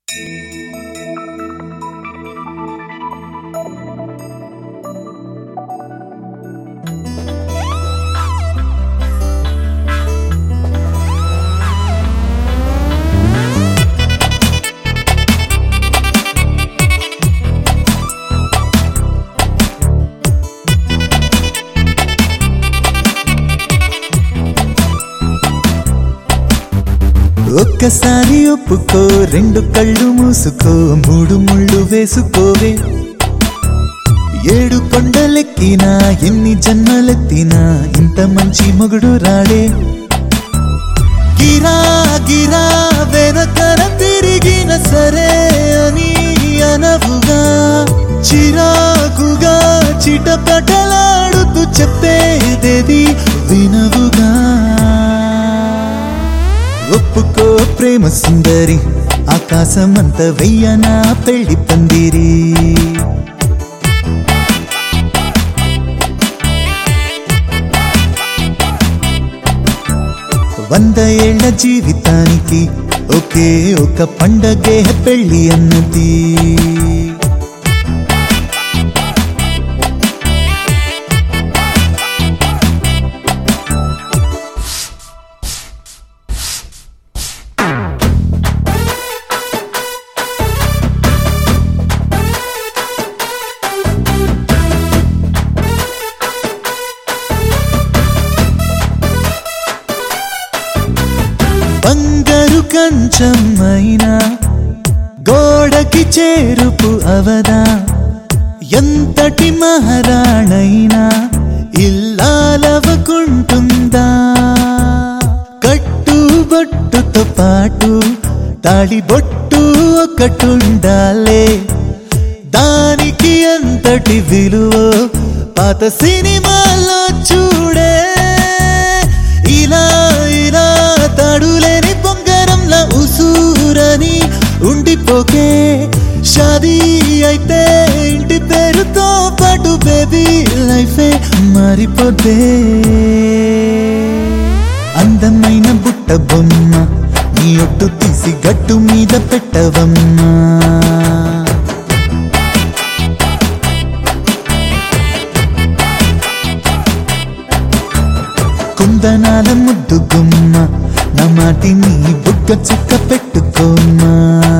ఒక్కసారి ఒప్పుకో రెండు కళ్ళు మూసుకో మూడు ముళ్ళు వేసుకోవే ఏడు కొండలెక్కినా ఎన్ని జన్మలెత్తినా ఇంత మంచి మొగుడు రాడే గిరా గిరా వెనకన తిరిగిన సరే అని అనవుగా చిరాకుగా చిటపటలాడుతూ చెప్పేదేది వినవుగా ఒప్పుకో ప్రేమ సుందరి ఆకాశమంత వెయ్యనా పెళ్లి పందిరి వంద ఏళ్ల జీవితానికి ఒకే ఒక పండగే పెళ్లి అన్నది బంగారు కంచమైనా గోడకి చేరుపు అవదా ఎంతటి మహారాణైనా ఇల్లాలవకుంటుందా కట్టుబొట్టుతో పాటు తాళిబొట్టు ఒకటుండాలే దానికి అంతటి విలువ పాత సినిమాలో చూడే ఇలా ఇలా తాడులేని బొంగరంలా ఉసూరని ఉండిపోకే షాదీ అయితే ఇంటి పేరుతో పాటు బేబీ లైఫే మారిపోతే అందమైన బుట్ట బొమ్మ నీ ఒట్టు తీసి గట్టు మీద పెట్టవమ్మా కుందనాల ముద్దు గుమ్మ నా మాటిని బుగ్గ చుక్క పెట్టుకోమ్మా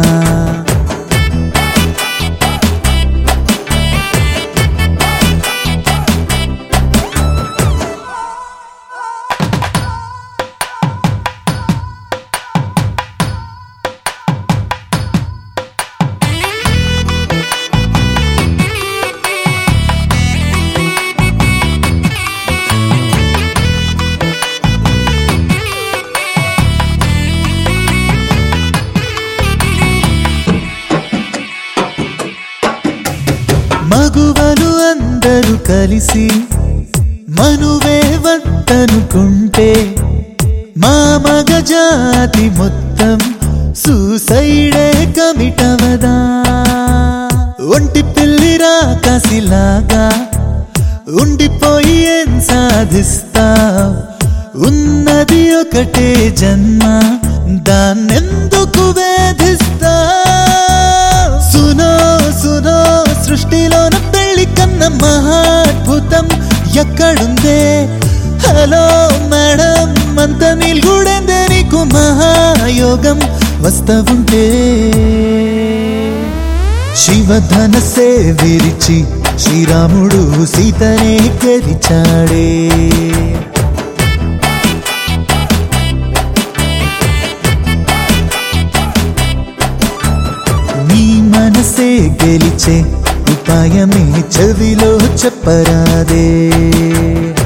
మగువలు అందరూ కలిసి మనువే వద్దనుకుంటే మా మగ జాతి మొత్తం సూసైడే కమిటవదా ఒంటి పిల్లి రాకసిలాగా ఉండిపోయి ఏం సాధిస్తా ఉన్నది ఒకటే జన్మ దాన్నెందుకు వేధిస్తా సునో సునో సృష్టిలోన పెళ్లి కన్న మహాద్భుతం ఎక్కడుందే హలో మేడం అంత నిల్గుడెందే నీకు మహాయోగం వస్తవుంటే శివధనసే విరిచి శ్రీరాముడు సీతనే గెలిచాడే నీ మనసే గెలిచే ఉపాయమే చెవిలో చెప్పరాదే